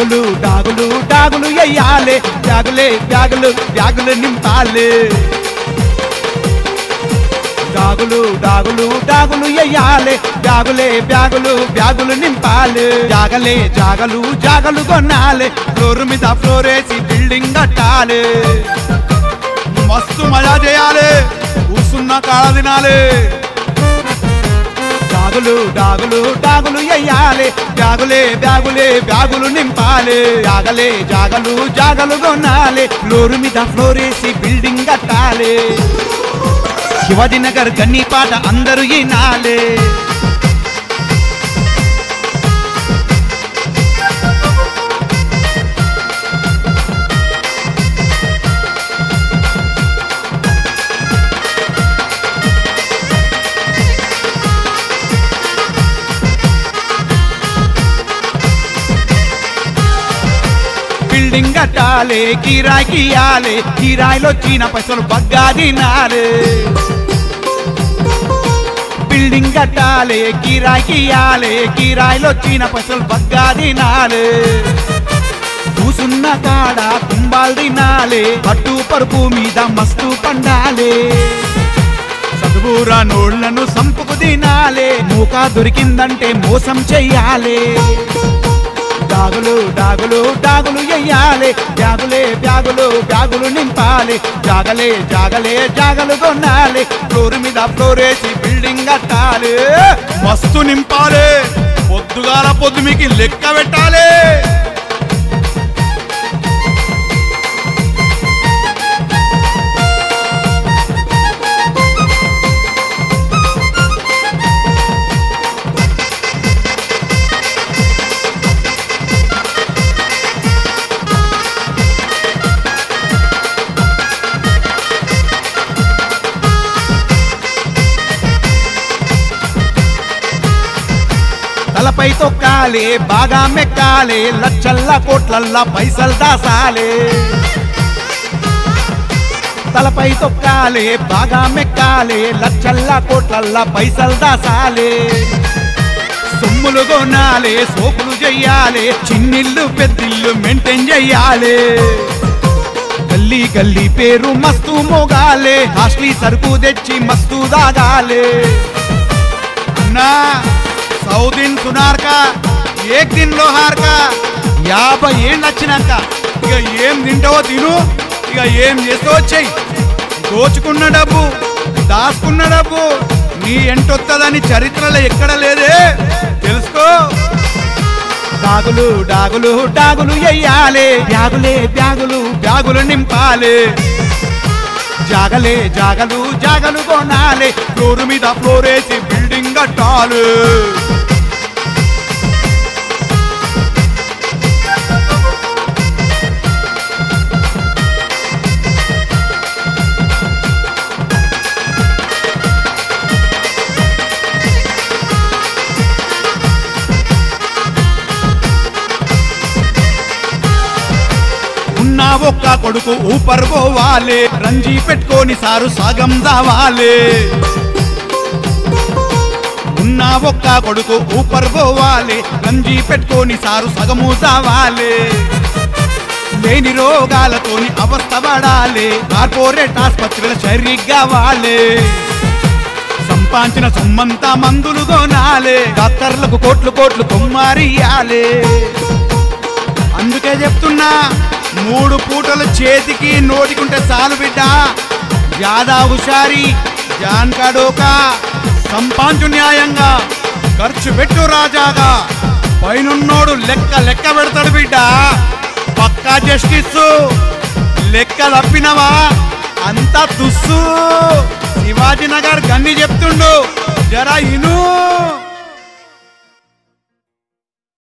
డాగులు డాగులు డాగులు ఎయ్యాలే బ్యాగులే బ్యాగులు బ్యాగులు నింపాలే డాగులు డాగులు డాగులు ఎయ్యాలే బ్యాగులే బ్యాగులు బ్యాగులు నింపాలే జాగలే జాగలు జాగలు కొనాలే ఫ్లోర్ మీద ఫ్లోర్ వేసి బిల్డింగ్ కట్టాలి మస్తు మజా చేయాలి కూసున్న కాడ తినాలి డాగులు డాగులు డాగులు ఎయ్యాలి బ్యాగులే బ్యాగులే బ్యాగులు నింపాలి జాగలే జాగలు జాగలు కొనాలి ఫ్లోర్ మీద ఫ్లోర్ వేసి బిల్డింగ్ కట్టాలి శివాజీ నగర్ గన్ని పాట అందరూ ఈనాలే బిల్డింగ్ కట్టాలి కిరాయికి ఇయ్యాలి కిరాయిలో వచ్చిన పైసలు బగ్గా తినాలి బిల్డింగ్ కట్టాలి కిరాయికి ఇయ్యాలి కిరాయిలో వచ్చిన పైసలు బగ్గా తినాలి కూసున్న కాడ కుంభాలు తినాలి పట్టు పరుపు మీద మస్తు పండాలి చదువురా నోళ్లను సంపుకు తినాలి మూక దొరికిందంటే మోసం చెయ్యాలి డాగులు డాగులు డాగులు ఎయ్యాలి బ్యాగులే బ్యాగులు బ్యాగులు నింపాలి జాగలే జాగలే జాగలు కొనాలి ఫ్లోర్ మీద ఫ్లోర్ వేసి బిల్డింగ్ కట్టాలి మస్తు నింపాలి పొద్దుగాల పొద్దు మీకు లెక్క పెట్టాలి తలపై తొక్కాలి బాగా మెక్కాలి లక్షల్ల కోట్లల్లా పైసలు దాసాలి తలపై తొక్కాలి బాగా మెక్కాలి లక్షల్ల కోట్లల్లా పైసలు దాసాలి సొమ్ములు కొనాలి సోపులు చెయ్యాలి చిన్నిల్లు పెద్దిల్లు మెయింటైన్ చెయ్యాలి గల్లీ గల్లీ పేరు మస్తు మోగాలే హాస్టలీ సరుకు తెచ్చి మస్తు దాగాలే అన్నా సౌదిన్ సునార్కా ఏక్ దిన్ లోహార్కా యాభై ఏళ్ళు వచ్చినాక ఇక ఏం తింటావో తిను ఇక ఏం చేస్తావో చెయ్యి దోచుకున్న డబ్బు దాచుకున్న డబ్బు నీ ఎంటొత్తదని చరిత్రలో ఎక్కడ లేదే తెలుసుకో డాగులు డాగులు డాగులు ఎయ్యాలి బ్యాగులే బ్యాగులు బ్యాగులు నింపాలి జాగలే జాగలు జాగలు కొనాలి ఫ్లోర్ మీద ఫ్లోర్ వేసి బిల్డింగ్ కట్టాలి ఉన్న ఒక్క కొడుకు ఊపర్ పోవాలి రంజీ పెట్టుకొని సారు సాగం దావాలి ఉన్న ఒక్క కొడుకు ఊపర్ పోవాలి రంజీ పెట్టుకొని సారు సగము దావాలి లేని రోగాలతోని అవస్థ పడాలి కార్పొరేట్ ఆసుపత్రుల సరిగ్గా వాలి సంపాదించిన సొమ్మంతా మందులు కొనాలి డాక్టర్లకు కోట్లు కోట్లు కొమ్మారియాలి అందుకే చెప్తున్నా మూడు పూటలు చేతికి నోటికుంటే చాలు బిడ్డ యాదా హుషారి జాన్ కాడోకా సంపాంచు న్యాయంగా ఖర్చు పెట్టు రాజాగా పైనున్నోడు లెక్క లెక్క పెడతాడు బిడ్డ పక్కా జస్టిస్ లెక్క తప్పినవా అంతా తుస్సు శివాజీ నగర్ గన్ని చెప్తుండు జరా ఇను